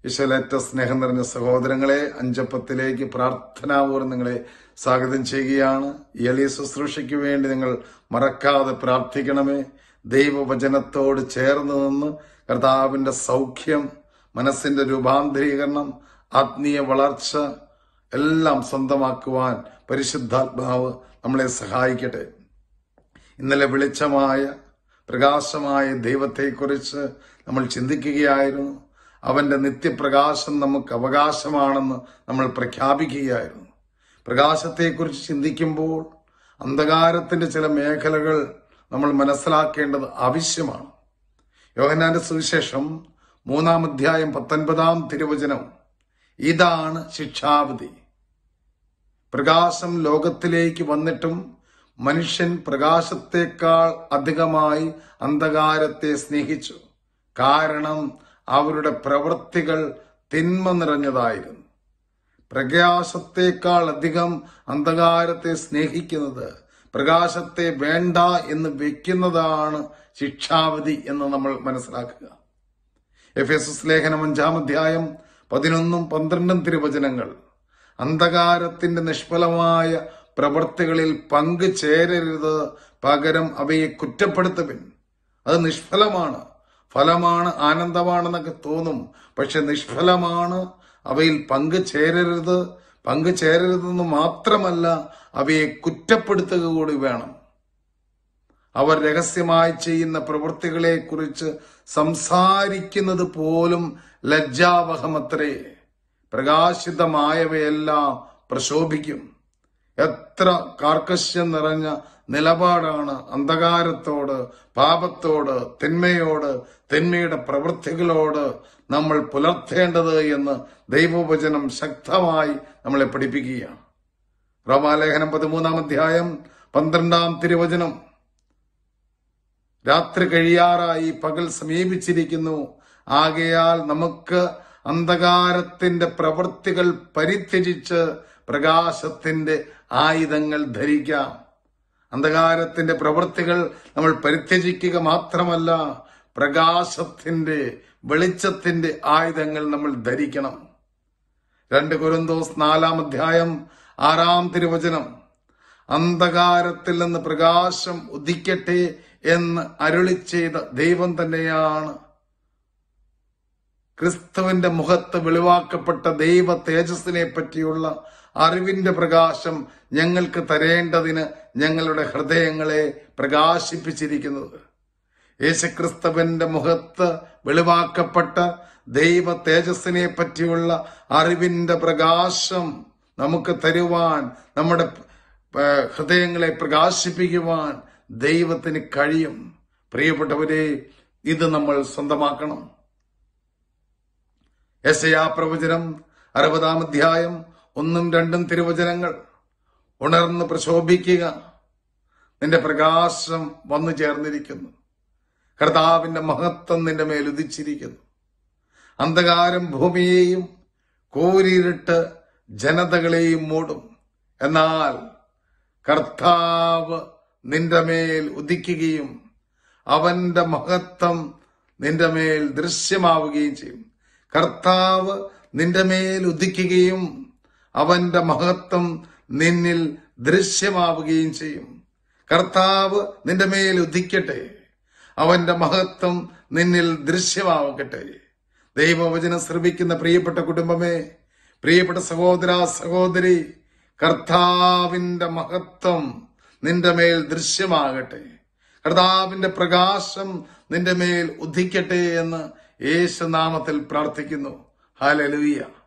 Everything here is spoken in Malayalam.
ഈശ്വലേറ്റ സ്നേഹം നിറഞ്ഞ സഹോദരങ്ങളെ അഞ്ചപ്പത്തിലേക്ക് പ്രാർത്ഥനാപൂർവ്വം നിങ്ങളെ സ്വാഗതം ചെയ്യുകയാണ് ഈ എളിയ ശുശ്രൂഷയ്ക്ക് വേണ്ടി നിങ്ങൾ മറക്കാതെ പ്രാർത്ഥിക്കണമേ ദൈവവചനത്തോട് ചേർന്ന് നിന്ന് കർത്താവിന്റെ സൗഖ്യം മനസ്സിന്റെ രൂപാന്തരീകരണം ആത്മീയ വളർച്ച എല്ലാം സ്വന്തമാക്കുവാൻ പരിശുദ്ധാത്മാവ് നമ്മളെ സഹായിക്കട്ടെ ഇന്നലെ വെളിച്ചമായ പ്രകാശമായ ദൈവത്തെക്കുറിച്ച് നമ്മൾ ചിന്തിക്കുകയായിരുന്നു അവന്റെ നിത്യപ്രകാശം നമുക്ക് അവകാശമാണെന്ന് നമ്മൾ പ്രഖ്യാപിക്കുകയായിരുന്നു പ്രകാശത്തെക്കുറിച്ച് ചിന്തിക്കുമ്പോൾ അന്ധകാരത്തിന്റെ ചില മേഖലകൾ നമ്മൾ മനസ്സിലാക്കേണ്ടത് ആവശ്യമാണ് യോഹന്നാന്റെ സുവിശേഷം മൂന്നാം അധ്യായം പത്തൊൻപതാം തിരുവചനം ഇതാണ് ശിക്ഷാവിധി പ്രകാശം ലോകത്തിലേക്ക് വന്നിട്ടും മനുഷ്യൻ പ്രകാശത്തെക്കാൾ അധികമായി അന്ധകാരത്തെ സ്നേഹിച്ചു കാരണം അവരുടെ പ്രവൃത്തികൾ തിന്മ നിറഞ്ഞതായിരുന്നു പ്രകാശത്തെക്കാൾ അധികം അന്ധകാരത്തെ സ്നേഹിക്കുന്നത് പ്രകാശത്തെ വേണ്ട എന്ന് വെക്കുന്നതാണ് ശിക്ഷാവിധി എന്ന് നമ്മൾ മനസ്സിലാക്കുക എഫ് എസ് എസ് ലേഖനം അഞ്ചാം അധ്യായം പതിനൊന്നും പന്ത്രണ്ടും തിരുവചനങ്ങൾ അന്ധകാരത്തിന്റെ നിഷ്ഫലമായ പ്രവൃത്തികളിൽ പങ്കു ചേരരുത് പകരം അവയെ കുറ്റപ്പെടുത്തുവിൻ അത് നിഷ്ഫലമാണ് ഫലമാണ് ആനന്ദമാണെന്നൊക്കെ തോന്നും പക്ഷെ നിഷ്ഫലമാണ് അവയിൽ പങ്കു ചേരരുത് പങ്കു ചേരരുതെന്ന് മാത്രമല്ല അവയെ കുറ്റപ്പെടുത്തുക കൂടി വേണം അവർ രഹസ്യമായി ചെയ്യുന്ന പ്രവൃത്തികളെ കുറിച്ച് സംസാരിക്കുന്നത് പോലും ലജ്ജാവഹമത്രേ പ്രകാശിതമായവയെല്ലാം പ്രശോഭിക്കും എത്ര കാർക്കശ്യം നിറഞ്ഞ നിലപാടാണ് അന്ധകാരത്തോട് പാപത്തോട് തിന്മയോട് തിന്മയുടെ പ്രവൃത്തികളോട് നമ്മൾ പുലർത്തേണ്ടത് എന്ന് ദൈവവചനം ശക്തമായി നമ്മളെ പഠിപ്പിക്കുകയാണ് റോമാലേഖനം പതിമൂന്നാം അധ്യായം പന്ത്രണ്ടാം തിരുവചനം രാത്രി കഴിയാറായി പകൽ സമീപിച്ചിരിക്കുന്നു ആകയാൽ നമുക്ക് അന്ധകാരത്തിന്റെ പ്രവൃത്തികൾ പരിത്യജിച്ച് പ്രകാശത്തിന്റെ ആയുധങ്ങൾ ധരിക്കാം അന്ധകാരത്തിന്റെ പ്രവൃത്തികൾ നമ്മൾ പരിത്യജിക്കുക മാത്രമല്ല പ്രകാശത്തിന്റെ വെളിച്ചത്തിന്റെ ആയുധങ്ങൾ നമ്മൾ ധരിക്കണം രണ്ട് കുരുന്തോസ് നാലാം അധ്യായം ആറാം തിരുവചനം അന്ധകാരത്തിൽ നിന്ന് പ്രകാശം ഉദിക്കട്ടെ എന്ന് അരുളി ചെയ്ത ദൈവം തന്നെയാണ് ക്രിസ്തുവിന്റെ മുഖത്ത് വെളിവാക്കപ്പെട്ട ദൈവ തേജസ്സിനെ പറ്റിയുള്ള അറിവിന്റെ പ്രകാശം ഞങ്ങൾക്ക് തരേണ്ടതിന് ഞങ്ങളുടെ ഹൃദയങ്ങളെ പ്രകാശിപ്പിച്ചിരിക്കുന്നത് യേശുക്രിസ്തുവിന്റെ മുഖത്ത് വെളിവാക്കപ്പെട്ട ദൈവ തേജസ്സിനെ പറ്റിയുള്ള അറിവിന്റെ പ്രകാശം നമുക്ക് തരുവാൻ നമ്മുടെ ഏഹ്, ഹൃദയങ്ങളെ പ്രകാശിപ്പിക്കുവാൻ ദൈവത്തിന് കഴിയും പ്രിയപ്പെട്ടവരെ ഇത് നമ്മൾ സ്വന്തമാക്കണം യശയാ പ്രവചനം അറുപതാം അധ്യായം ഒന്നും രണ്ടും തിരുവചനങ്ങൾ ഉണർന്ന് പ്രശോഭിക്കുക നിന്റെ പ്രകാശം വന്നു ചേർന്നിരിക്കുന്നു കർത്താവിന്റെ മഹത്വം നിന്റെ മേൽ ഉദിച്ചിരിക്കുന്നു അന്ധകാരം ഭൂമിയെയും കൂരിരുട്ട് ജനതകളെയും മൂടും എന്നാൽ കർത്താവ് നിന്റെ മേൽ ഉദിക്കുകയും അവന്റെ മഹത്വം നിന്റെ മേൽ ദൃശ്യമാവുകയും ചെയ്യും കർത്താവ് നിന്റെ മേൽ ഉദിക്കുകയും അവന്റെ മഹത്വം നിന്നിൽ ദൃശ്യമാവുകയും ചെയ്യും കർത്താവ് നിന്റെ മേൽ ഉദിക്കട്ടെ അവന്റെ മഹത്വം നിന്നിൽ ദൃശ്യമാവട്ടെ ദൈവവചനം ശ്രമിക്കുന്ന പ്രിയപ്പെട്ട കുടുംബമേ പ്രിയപ്പെട്ട സഹോദര സഹോദരി കർത്താവിന്റെ മഹത്വം നിന്റെ മേൽ ദൃശ്യമാകട്ടെ കർത്താവിന്റെ പ്രകാശം നിന്റെ മേൽ ഉദിക്കട്ടെ എന്ന് യേശുനാമത്തിൽ പ്രാർത്ഥിക്കുന്നു ഹാലലുയ്യ